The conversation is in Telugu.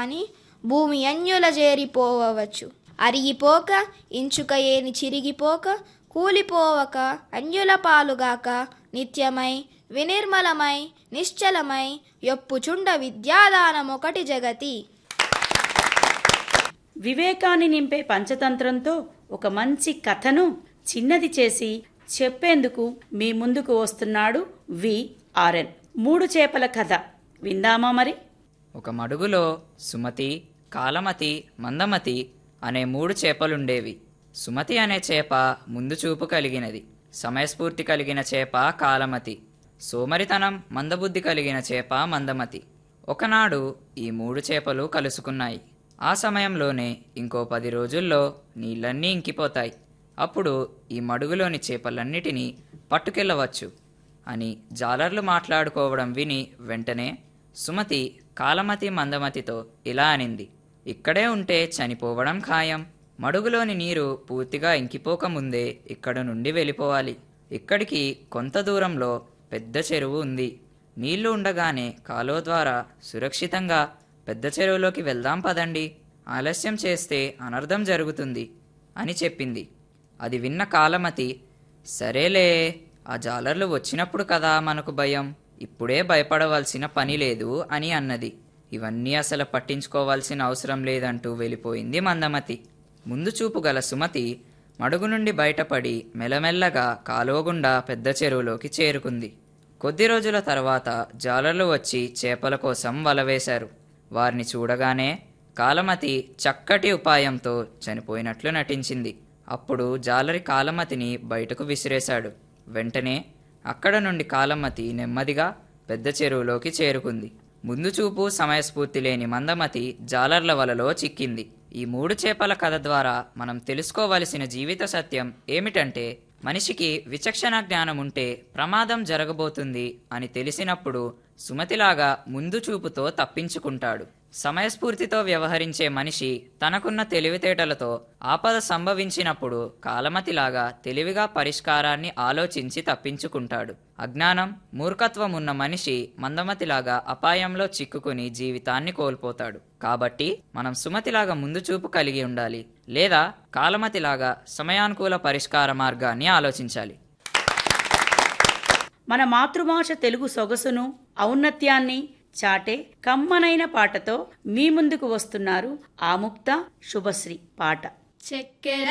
గాని భూమి అన్యుల చేరిపోవచ్చు అరిగిపోక ఇంచుక ఏని చిరిగిపోక కూలిపోవక అన్యుల పాలుగాక నిత్యమై వినిర్మలమై నిశ్చలమై యొప్పుచుండ విద్యాదానమొకటి జగతి వివేకాన్ని నింపే పంచతంత్రంతో ఒక మంచి కథను చిన్నది చేసి చెప్పేందుకు మీ ముందుకు వస్తున్నాడు విఆర్ఎన్ మూడు చేపల కథ విందామా మరి ఒక మడుగులో సుమతి కాలమతి మందమతి అనే మూడు చేపలుండేవి సుమతి అనే చేప ముందు చూపు కలిగినది సమయస్ఫూర్తి కలిగిన చేప కాలమతి సోమరితనం మందబుద్ధి కలిగిన చేప మందమతి ఒకనాడు ఈ మూడు చేపలు కలుసుకున్నాయి ఆ సమయంలోనే ఇంకో పది రోజుల్లో నీళ్ళన్నీ ఇంకిపోతాయి అప్పుడు ఈ మడుగులోని చేపలన్నిటినీ పట్టుకెళ్ళవచ్చు అని జాలర్లు మాట్లాడుకోవడం విని వెంటనే సుమతి కాలమతి మందమతితో ఇలా అనింది ఇక్కడే ఉంటే చనిపోవడం ఖాయం మడుగులోని నీరు పూర్తిగా ఇంకిపోకముందే ఇక్కడ నుండి వెళ్ళిపోవాలి ఇక్కడికి కొంత దూరంలో పెద్ద చెరువు ఉంది నీళ్లు ఉండగానే కాలువ ద్వారా సురక్షితంగా పెద్ద చెరువులోకి వెళ్దాం పదండి ఆలస్యం చేస్తే అనర్థం జరుగుతుంది అని చెప్పింది అది విన్న కాలమతి సరేలే ఆ జాలర్లు వచ్చినప్పుడు కదా మనకు భయం ఇప్పుడే భయపడవలసిన పని లేదు అని అన్నది ఇవన్నీ అసలు పట్టించుకోవాల్సిన అవసరం లేదంటూ వెళ్ళిపోయింది మందమతి ముందు చూపు గల సుమతి మడుగు నుండి బయటపడి మెల్లమెల్లగా కాలువ గుండా పెద్ద చెరువులోకి చేరుకుంది కొద్ది రోజుల తర్వాత జాలర్లు వచ్చి చేపల కోసం వల వేశారు వారిని చూడగానే కాలమతి చక్కటి ఉపాయంతో చనిపోయినట్లు నటించింది అప్పుడు జాలరి కాలమతిని బయటకు విసిరేశాడు వెంటనే అక్కడ నుండి కాలమతి నెమ్మదిగా పెద్ద చెరువులోకి చేరుకుంది ముందు చూపు సమయస్ఫూర్తి లేని మందమతి జాలర్ల వలలో చిక్కింది ఈ మూడు చేపల కథ ద్వారా మనం తెలుసుకోవలసిన జీవిత సత్యం ఏమిటంటే మనిషికి విచక్షణ జ్ఞానం ఉంటే ప్రమాదం జరగబోతుంది అని తెలిసినప్పుడు సుమతిలాగా ముందు చూపుతో తప్పించుకుంటాడు సమయస్ఫూర్తితో వ్యవహరించే మనిషి తనకున్న తెలివితేటలతో ఆపద సంభవించినప్పుడు కాలమతిలాగా తెలివిగా పరిష్కారాన్ని ఆలోచించి తప్పించుకుంటాడు అజ్ఞానం మూర్ఖత్వం ఉన్న మనిషి మందమతిలాగా అపాయంలో చిక్కుకుని జీవితాన్ని కోల్పోతాడు కాబట్టి మనం సుమతిలాగా ముందు చూపు కలిగి ఉండాలి లేదా కాలమతిలాగా సమయానుకూల పరిష్కార మార్గాన్ని ఆలోచించాలి మన మాతృభాష తెలుగు సొగసును ఔన్నత్యాన్ని చాటే కమ్మనైన పాటతో మీ ముందుకు వస్తున్నారు ఆముక్త శుభశ్రీ పాట చక్కెర